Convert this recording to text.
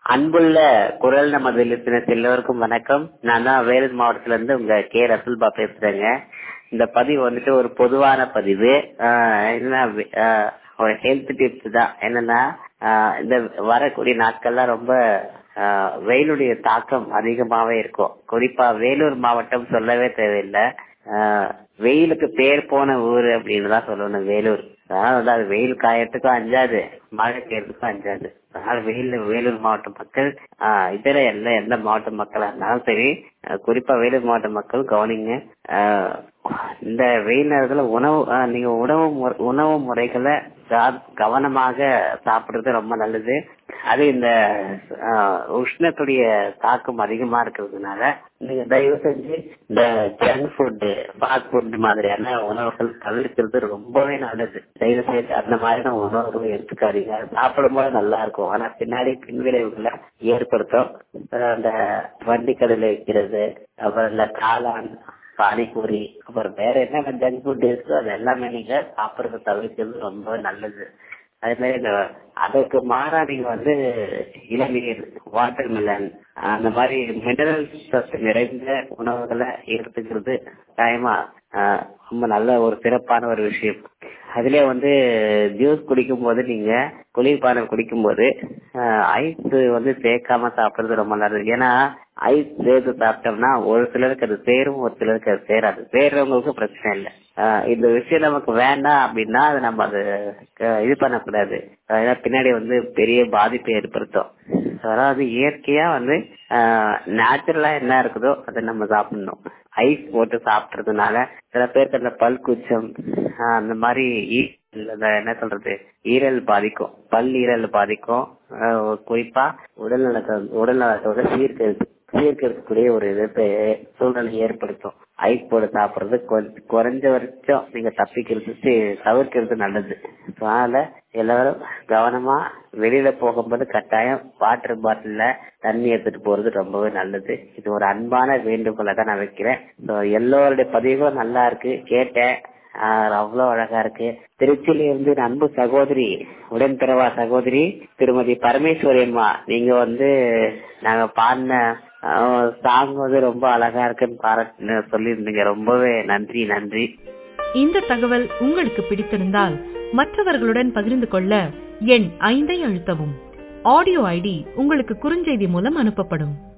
அன்புள்ள குரல் நமது லிசனர்ஸ் எல்லோருக்கும் வணக்கம் நான் தான் வேலூர் மாவட்டத்துல இருந்து உங்க கே ரசூல்பா பேசுறேங்க இந்த பதிவு வந்துட்டு ஒரு பொதுவான பதிவு ஆஹ் என்ன ஆஹ் ஒரு ஹெல்த் டிப்ஸ் தான் என்னன்னா ஆஹ் இந்த வரக்கூடிய நாட்கள்லாம் ரொம்ப ஆஹ் வெயிலுடைய தாக்கம் அதிகமாவே இருக்கும் குறிப்பா வேலூர் மாவட்டம் சொல்லவே தேவையில்லை ஆஹ் வெயிலுக்கு பேர் போன ஊர் அப்படின்னு தான் சொல்லணும் வேலூர் அதாவது அது வெயில் காயத்துக்கும் அஞ்சாது மழை பெய்யறதுக்கும் அஞ்சாது அதனால வெயில் வேலூர் மாவட்ட மக்கள் ஆஹ் இதர எல்லா எந்த மாவட்ட மக்களா இருந்தாலும் சரி ஆஹ் குறிப்பா வேலூர் மாவட்ட மக்கள் கவனிங்க ஆஹ் இந்த வெயில் நேரத்துல உணவு ஆஹ் நீங்க உணவு முறை- உணவு முறைகளை கா- கவனமாக சாப்பிடுறது ரொம்ப நல்லது அது இந்த ஆஹ் உஷ்ணத்துடைய தாக்கம் அதிகமா இருக்கிறதுனால நீங்க தயவு செஞ்சு இந்த ஜங்க் ஃபுட் ஃபாஸ்ட் ஃபுட் மாதிரியான உணவுகள் தவிர்க்கிறது ரொம்பவே நல்லது தயவு செய்து அந்த மாதிரியான உணவுகளை எடுத்துக்காதீங்க சாப்பிடும்போது நல்லா இருக்கும் ஆனா பின்னாடி பின்விளைவுகளை ஏற்படுத்தும் அப்புறம் அந்த வண்டி கடையில வைக்கிறது அப்புறம் இந்த காளான் பானிபூரி அப்புறம் வேற என்ன ஜங்க் ஃபுட் இருக்கோ அது எல்லாமே நீங்க சாப்பிடுறத தவிர்க்கிறது ரொம்ப நல்லது அதே மாதிரி இந்த அதற்கு மாறா நீங்க வந்து இளநீர் வாட்டர் மிலன் அந்த மாதிரி மினரல் சத்து நிறைந்த உணவுகளை எடுத்துக்கிறது டைமா ரொம்ப நல்ல ஒரு சிறப்பான ஒரு விஷயம் அதுலயே வந்து ஜூஸ் குடிக்கும் போது நீங்க குளிர்பானம் குடிக்கும் போது ஐஸ் வந்து சேர்க்காம சாப்பிடுறது ரொம்ப நல்லது ஏன்னா ஐஸ் சேர்த்து சாப்பிட்டோம்னா ஒரு சிலருக்கு அது சேரும் ஒரு சிலருக்கு அது சேராது சேர்றவங்களுக்கு பிரச்சனை இல்லை ஆஹ் இந்த விஷயம் நமக்கு வேண்டாம் அப்படின்னா அது நம்ம அது அஹ் இது பண்ணக்கூடாது ஏன்னா பின்னாடி வந்து பெரிய பாதிப்பை ஏற்படுத்தும் அதாவது இயற்கையா வந்து நேச்சுரலா என்ன இருக்குதோ அதை நம்ம சாப்பிடணும் ஐஸ் போட்டு சாப்பிடுறதுனால சில பேருக்கு அந்த பல் குச்சம் ஆஹ் அந்த மாதிரி ஈ- இந்த என்ன சொல்றது ஈரல் பாதிக்கும் பல் ஈரல் பாதிக்கும் ஆஹ் குறிப்பா உடல் நலத்தை உடல் நலத்தோட சீர்கெடுத்து சீர்கெடுக்கக்கூடிய ஒரு இதை சூழ்நிலை ஏற்படுத்தும் ஐஸ் போட்டு சாப்பிடுறது கொஞ்ச- குறைஞ்சபட்சம் நீங்க தப்பிக்கிறது சி- தவிர்க்கிறது நல்லது அதனால எல்லாரும் கவனமா வெளியில போகும்போது கட்டாயம் வாட்டர் பாட்டில்ல தண்ணி எடுத்துட்டு போறது ரொம்பவே நல்லது இது ஒரு அன்பான வேண்டுகோளை தான் நான் வைக்கிறேன் So, எல்லோருடைய பதிவும் நல்லா இருக்கு கேட்டேன் ஆஹ் அவ்வளவு அழகா இருக்கு திருச்சியில இருந்து என் அன்பு சகோதரி உடன்பிறவா சகோதரி திருமதி பரமேஸ்வரி அம்மா நீங்க வந்து நாங்க பாடின சாங் வந்து ரொம்ப அழகா இருக்குன்னு பாராட்டு சொல்லியிருந்தீங்க ரொம்பவே நன்றி நன்றி இந்த தகவல் உங்களுக்கு பிடித்திருந்தால் மற்றவர்களுடன் பகிர்ந்து கொள்ள எண் ஐந்தை அழுத்தவும் ஆடியோ ஐடி உங்களுக்கு குறுஞ்செய்தி மூலம் அனுப்பப்படும்